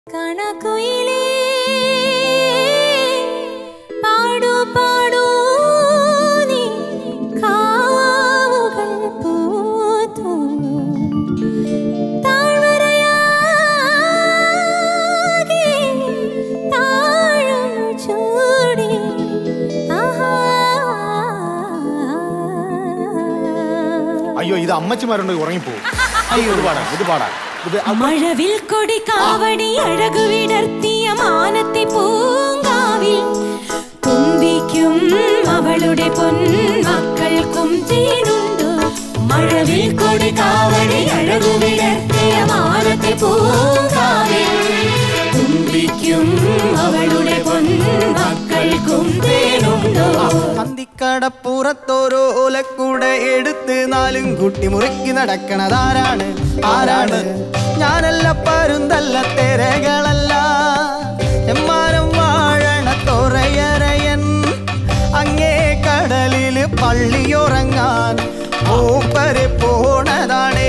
കണക്കുയിലേ പാടു പാടൂ നീ കാവുകൾ പൂത്തു താഴ്വരയാകെ താഴം ചൂടി ആഹാ അയ്യോ ഇത് അമ്മച്ചിമാരുണ്ട് ഉറങ്ങിപ്പോവും അയ്യോ ഇത് പാടാം ഇത് പാടാം ഇത് അ- മഴവിൽ കൊടി കാവടി അഴകു വിടർത്തിയ മാനത്തെ പൂങ്കാവിൽ തുമ്പിക്കും അവളുടെ പൊന്മക്കൾക്കും തേനുണ്ടു മഴവിൽ കൊടി കാവടി അഴകു വിടർത്തിയ മാനത്തെ പൂങ്കാവിൽ തുമ്പിക്കും അവളുടെ പൊന്മക്കൾക്കും തേനുണ്ടോ അന്തിക്കടപ്പുറത്തോരോ ഓലക്കൂടെ എടുത്ത് നാലും കുട്ടി മുറുക്കി നടക്കണതാരാണ് ആരാണ് ഞാനല്ല പരുന്തല്ല തെരകളല്ല എമ്മാനം വാഴണ തൊറയറയൻ അങ്ങേ കടലില് പള്ളിയുറങ്ങാൻ മൂപ്പര് പോണതാണേ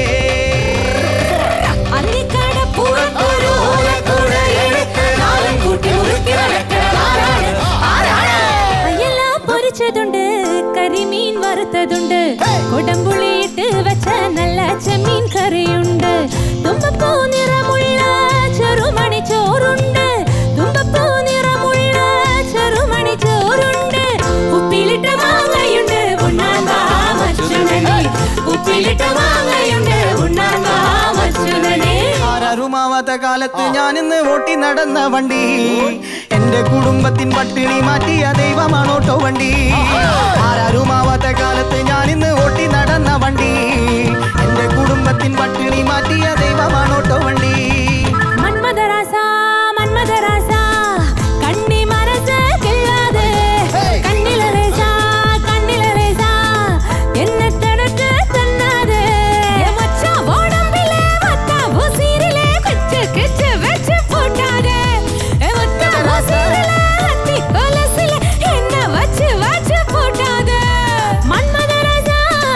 അന്തിക്കടപ്പുറത്തൊരു ഓലക്കുട എടുത്ത് നാലും കൂട്ടി മുറുക്കി നടക്കണതാരാണ്? ആരാണ്? അയ്യെല്ലാം പൊരിച്ചതുണ്ട് കരിമീൻ വറുത്തതുണ്ട് കൊടമ്പുളിയിട്ട് വെച്ച നല്ല ചെമ്മീൻ കറിയുണ്ട് തുമ്പപ്പൂ നിറമുള്ള ചെറുമണി ചോറുണ്ട് തുമ്പപ്പൂ നിറമുള്ള ചെറുമണി ചോറുണ്ട് ഉപ്പിലിട്ട മാങ്ങയുണ്ട് ഉണ്ണാൻ വാ മച്ചുനനെ ഉപ്പിലിട്ട മാങ്ങയുണ്ട് ഉണ്ണാൻ വാ മച്ചുനനെ ആരാരുമാവാത്ത കാലത്ത് ഞാൻ ഇന്ന് ഓട്ടി നടന്ന വണ്ടി എന്റെ കുടുംബത്തിൻ പട്ടിണി മാറ്റിയ ദൈവമാണോട്ടോ വണ്ടി ആരാരുമാവാത്ത കാലത്ത് ഞാൻ ഇന്ന് ഓട്ടി നടന്ന വണ്ടി എന്റെ കുടുംബത്തിൻ പട്ടിണി മാറ്റിയ ദൈവമാണോട്ടോ വണ്ടി മന്മദരാസ മന്മദരാസ കണ്ണി മനസ്സ് കിള്ളാതെ കണ്ണിലറേസ കണ്ണിലറേസ എന്നെ തടുത്ത് തന്നാതെ മച്ച ഓടമ്പിലെ മത്ത ഉസിരിലെ കിച്ച് കിച്ച് വെച്ച് പൂട്ടാതെ മത്ത ഉസിരിലെ അത്തി കൊലസിലെ എന്നെ വച്ച് വച്ച് പൂട്ടാതെ മന്മദരാസ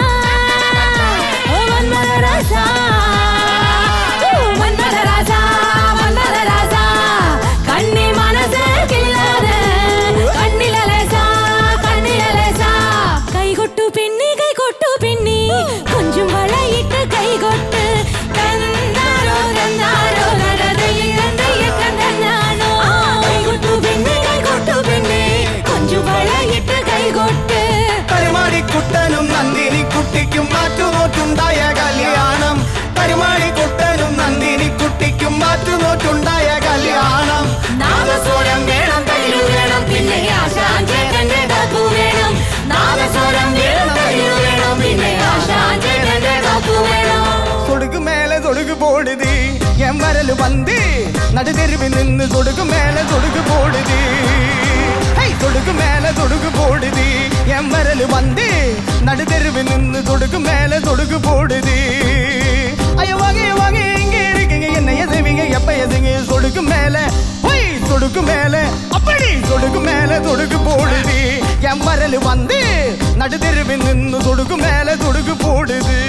ഓ മന്മദരാസ മന്മദരാസ മന്മദരാസ കണ്ണി മനസ്സ് കില്ലാതെ കണ്ണിലലേസ കണ്ണിലലേസ കൈകൊട്ടു പെണ്ണി കൈകൊട്ടു പെണ്ണി കൊഞ്ചും വളയിട്ട് കൈകൊട്ട് കന്നാരോ കന്നാരോ നരതയിൽ കണ്ടയ്യ കണ്ടനാണോ കൈകൊട്ടു പെണ്ണി കൈകൊട്ടു പെണ്ണി കൊഞ്ചും വളയിട്ട് കൈകൊട്ട് കരുമാടിക്കുട്ടനും നന്ദിനി കുട്ടിക്കും മാറ്റുനോറ്റുണ്ടായ കല്യാണം കരുമാടിക്കുട്ടനും നന്ദിനി കുട്ടിക്കും മാറ്റുനോറ്റുണ്ടായ കല്യാണം നാദസ്വരം വേണം തകിലു വേണം പിന്നെ ആശാഞ്ചേട്ടന്റെ കാപ്പു വേണം നാദസ്വരം വേണം തകിലു വേണം പിന്നെ ആശാഞ്ചേട്ടന്റെ കാപ്പു വേണം சொடுக்கு மேல சொடுக்கு போடுது என் வரலு வந்து நடுதெருவில் நின்னு சொடுக்கு மேல சொடுக்கு போடுது ஹை, சொடுக்கு மேல சொடுக்கு போடுது என் வரலு வந்து நடுதெருவில் நின்னு சொடுக்கு மேல சொடுக்கு போடுது ஐயோ வாங்க வாங்க இங்க இருக்கீங்க என்ன எதுவீங்க எப்ப எதுங்க சொடுக்கு மேல ஒய் சொடுக்கு மேல அப்படி சொடுக்கு மேல சொடுக்கு போடுது என் வரலு வந்து நடுதெருவில் நின்னு சொடுக்கு மேல சொடுக்கு போடுது